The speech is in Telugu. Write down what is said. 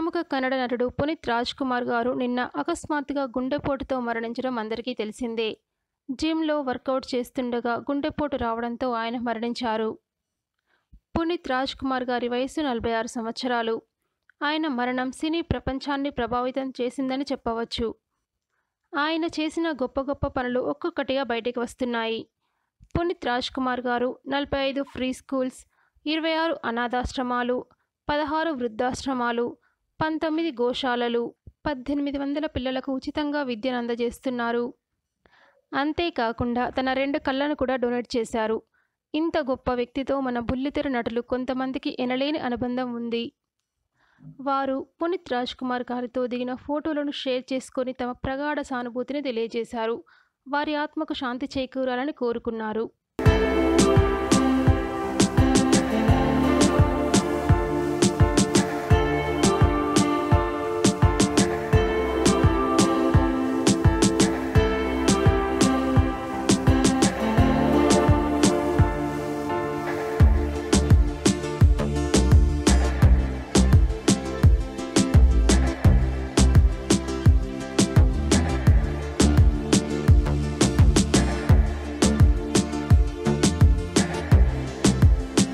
ప్రముఖ కన్నడ నటుడు పునీత్ రాజ్ కుమార్ గారు నిన్న అకస్మాత్తుగా గుండెపోటుతో మరణించడం అందరికీ తెలిసిందే జిమ్లో వర్కౌట్ చేస్తుండగా గుండెపోటు రావడంతో ఆయన మరణించారు పునీత్ రాజ్ కుమార్ గారి వయసు నలభై ఆరు సంవత్సరాలు ఆయన మరణం సినీ ప్రపంచాన్ని ప్రభావితం చేసిందని చెప్పవచ్చు ఆయన చేసిన గొప్ప గొప్ప పనులు ఒక్కొక్కటిగా బయటికి వస్తున్నాయి పునీత్ రాజ్ కుమార్ గారు నలభై ఐదు ఫ్రీ స్కూల్స్ ఇరవై ఆరు అనాథాశ్రమాలు పదహారు వృద్ధాశ్రమాలు పంతొమ్మిది గోశాలలు పద్దెనిమిది వందల పిల్లలకు ఉచితంగా విద్యను అందజేస్తున్నారు అంతేకాకుండా తన రెండు కళ్ళను కూడా డొనేట్ చేశారు ఇంత గొప్ప వ్యక్తితో మన బుల్లితెర నటులు కొంతమందికి ఎనలేని అనుబంధం ఉంది వారు పునీత్ రాజ్ కుమార్ గారితో దిగిన ఫోటోలను షేర్ చేసుకొని తమ ప్రగాఢ సానుభూతిని తెలియజేశారు వారి ఆత్మకు శాంతి చేకూరాలని కోరుకున్నారు